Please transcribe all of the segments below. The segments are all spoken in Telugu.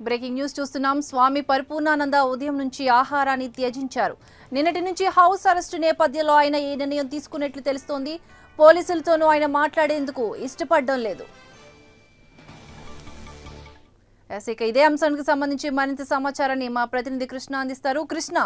బ్రేకింగ్ న్యూస్ చూస్తున్నాం స్వామి పరిపూర్ణానంద ఉదయం నుంచి ఆహారాన్ని త్యజించారు నిన్నటి నుంచి హౌస్ అరెస్టు నేపథ్యంలో ఆయన ఈ నిర్ణయం తీసుకున్నట్లు తెలుస్తోంది పోలీసులతోనూ ఆయన మాట్లాడేందుకు ఇష్టపడడం లేదు ఎస్, ఇక ఇదే అంశానికి సంబంధించి మరింత సమాచారాన్ని మా ప్రతినిధి కృష్ణ అందిస్తారు కృష్ణ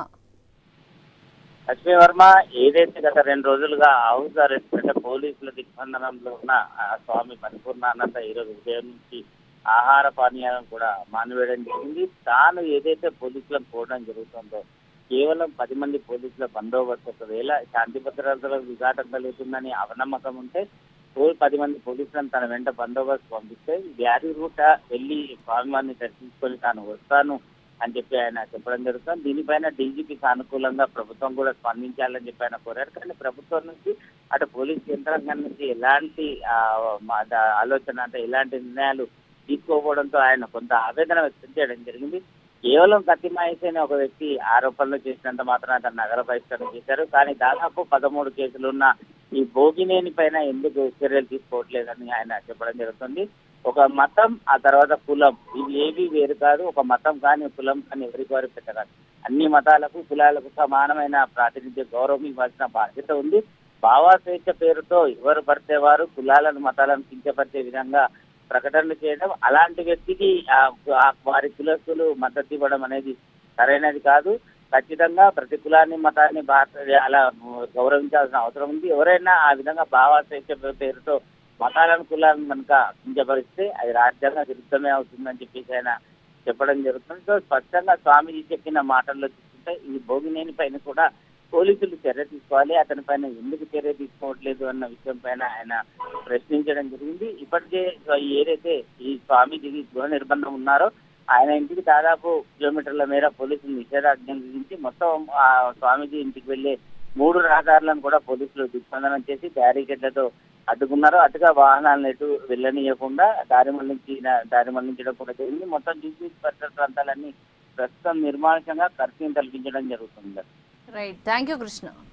లక్ష్మీ వర్మ ఏదైతే గత రెండు రోజులుగా హౌస్ అరెస్ట్ అంటే పోలీసుల దిగ్బంధనంలో ఉన్న ఆ స్వామి పరిపూర్ణానంద ఈ రోజు ఉదయం నుంచి ఆహార పానీయాలను కూడా మానివేయడం జరిగింది తాను ఏదైతే పోలీసులకు పోవడం జరుగుతుందో కేవలం పది మంది పోలీసుల బందోబస్తు ఒకవేళ శాంతి భద్రతలకు విఘాటం కలుగుతుందని అవనమ్మకం ఉంటే ఓ పది మంది పోలీసులను తన వెంట బందోబస్తు పంపిస్తే వ్యాధి రూట వెళ్ళి స్వామివారిని దర్శించుకొని తాను వస్తాను అని చెప్పి ఆయన చెప్పడం జరుగుతుంది దీనిపైన డీజీపీకి అనుకూలంగా ప్రభుత్వం కూడా స్పందించాలని చెప్పి ఆయన కోరారు కానీ ప్రభుత్వం నుంచి అటు పోలీస్ యంత్రాంగం నుంచి ఎలాంటి ఆ, మా- ద- ఆలోచన అంటే ఎలాంటి నిర్ణయాలు తీసుకోకపోవడంతో ఆయన కొంత ఆవేదన వ్యక్తం చేయడం జరిగింది కేవలం కత్తిమాయిస్ అనే ఒక వ్యక్తి ఆరోపణలు చేసినంత మాత్రం అతను నగర బహిష్కరణ చేశారు కానీ దాదాపు పదమూడు కేసులున్న ఈ భోగినేని పైన ఎందుకు చర్యలు తీసుకోవట్లేదని ఆయన చెప్పడం జరుగుతుంది ఒక మతం ఆ తర్వాత కులం ఇవి ఏవి వేరు కాదు ఒక మతం కానీ కులం కానీ ఎవరికి వారు పెట్టరాదు అన్ని మతాలకు కులాలకు సమానమైన ప్రాతినిధ్య గౌరవం ఇవ్వాల్సిన బాధ్యత ఉంది భావా స్వేచ్ఛ పేరుతో ఎవరు పడితే వారు కులాలను మతాలను కించపరిచే విధంగా ప్రకటనలు చేయడం అలాంటి వ్యక్తికి ఆ- ఆ వారి కులస్తులు మద్దతు ఇవ్వడం అనేది సరైనది కాదు ఖచ్చితంగా ప్రతి కులాన్ని మతాన్ని భారత అలా గౌరవించాల్సిన అవసరం ఉంది ఎవరైనా ఆ విధంగా భావ స్వేచ్ఛ పేరుతో మతాలను కులాలను కనుక కించపరిస్తే అది రాజ్యాంగ విరుద్ధమే అవుతుందని చెప్పేసి ఆయన చెప్పడం జరుగుతుంది సో స్పష్టంగా స్వామీజీ చెప్పిన మాటల్లో చూస్తుంటే ఈ భోగినేని పైన కూడా పోలీసులు చర్య తీసుకోవాలి అతని పైన ఎందుకు చర్య తీసుకోవట్లేదు అన్న విషయం పైన ఆయన ప్రశ్నించడం జరిగింది ఇప్పటికే ఏదైతే ఈ స్వామీజీకి గృహ నిర్బంధం ఉన్నారో ఆయన ఇంటికి దాదాపు కిలోమీటర్ల మేర పోలీసులు నిషేధాజ్ఞ విధించి మొత్తం ఆ స్వామీజీ ఇంటికి వెళ్లే మూడు రహదారులను కూడా పోలీసులు దిగ్బంధనం చేసి బ్యారికేడ్లతో అడ్డుకున్నారు అటుగా వాహనాలను ఎటు వెళ్ళనీయకుండా దారి మళ్లించిన దారి మళ్లించడం కూడా జరిగింది మొత్తం జూబ్లీ పరిసర ప్రాంతాలన్నీ ప్రస్తుతం నిర్మానుషంగా కర్ఫ్యూ కల్పించడం జరుగుతుంది రైట్ థ్యాంక్ యూ కృష్ణ